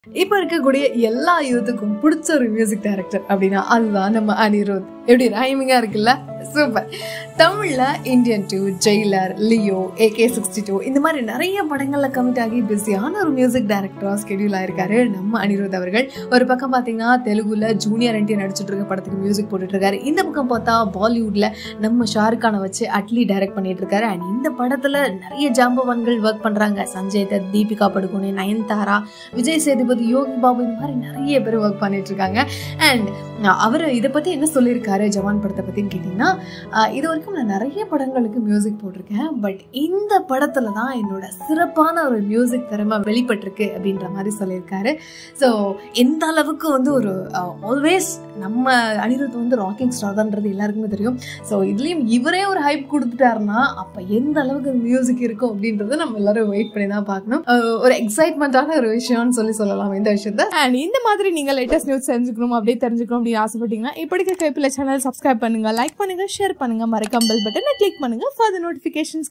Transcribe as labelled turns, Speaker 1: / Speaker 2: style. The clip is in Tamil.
Speaker 1: இப்ப இருக்கக்கூடிய எல்லா யூத்துக்கும் பிடிச்ச ஒரு மியூசிக் டைரக்டர் அப்படின்னா அதுதான் நம்ம அனிருத் எப்படி ரைமிங்கா இருக்குல்ல சூப்பர் தமிழ்ல Indian two Jailer Leo AK sixty two இந்த மாதிரி நிறைய படங்கள்ல கமிட் ஆகி பிஸியான ஒரு மியூசிக் டைரக்டரா ஸ்கெடியூல் ஆயிருக்காரு நம்ம அனிருத் அவர்கள் ஒரு பக்கம் பாத்தீங்கன்னா தெலுங்குல ஜூனியர் என்டி நடிச்சிட்டு இருக்க படத்துக்கு மியூசிக் போட்டுட்டு இருக்காரு இந்த பக்கம் பார்த்தா பாலிவுட்ல நம்ம ஷாருக் கானை வச்சு அட்லி டைரக்ட் பண்ணிட்டு இருக்காரு அண்ட் இந்த படத்துல நிறைய ஜாம்பவான்கள் ஒர்க் பண்றாங்க சஞ்சய் தத் தீபிகா படுகோனே நயன்தாரா விஜய் சேதுபதி யோகி பாபு இந்த மாதிரி நிறைய பேர் ஒர்க் பண்ணிட்டு இருக்காங்க அண்ட் அவர் இதை பத்தி என்ன சொல்லியிருக்காரு ஜவான் படத்தை பத்தின்னு கேட்டீங்கன்னா ஆஹ் இது வரைக்கும் நான் நிறைய படங்களுக்கு மியூசிக் போட்டிருக்கேன் பட் இந்த படத்துல தான் என்னோட சிறப்பான ஒரு மியூசிக் திறமை வெளிப்பட்டிருக்கு அப்படின்ற மாதிரி சொல்லியிருக்காரு ஸோ எந்த அளவுக்கு வந்து ஒரு ஆல்வேஸ் நம்ம அனிருத் வந்து ராக்கிங் ஸ்டார் தான்ன்றது எல்லாருக்குமே தெரியும் ஸோ இதுலேயும் இவரே ஒரு ஹைப் கொடுத்துட்டாருன்னா அப்போ எந்த அளவுக்கு மியூசிக் இருக்கும் அப்படின்றத நம்ம எல்லாரும் வெயிட் பண்ணி தான் பார்க்கணும் அஹ் ஒரு எக்ஸைட்மெண்ட்டான ஒரு விஷயம்னு சொல்லி சொல்லலாம் இந்த விஷயத்த
Speaker 2: அண்ட் இந்த மாதிரி நீங்க லேட்டஸ்ட் நியூஸ் தெரிஞ்சுக்கணும் அப்படியே தெரிஞ்சுக்கணும் அப்படின்னு ஆசைப்பட்டீங்கன்னா இப்படிக்க கைப்பில் சேனல் சப்ஸ்கிரைப் பண்ணுங்க லைக் பண்ணுங்க ஷேர் பண்ணுங்க மறக்காம பெல் பட்டனை கிளிக் பண்ணுங்க ஃபார் நோட்டிஃபிகேஷன்ஸ்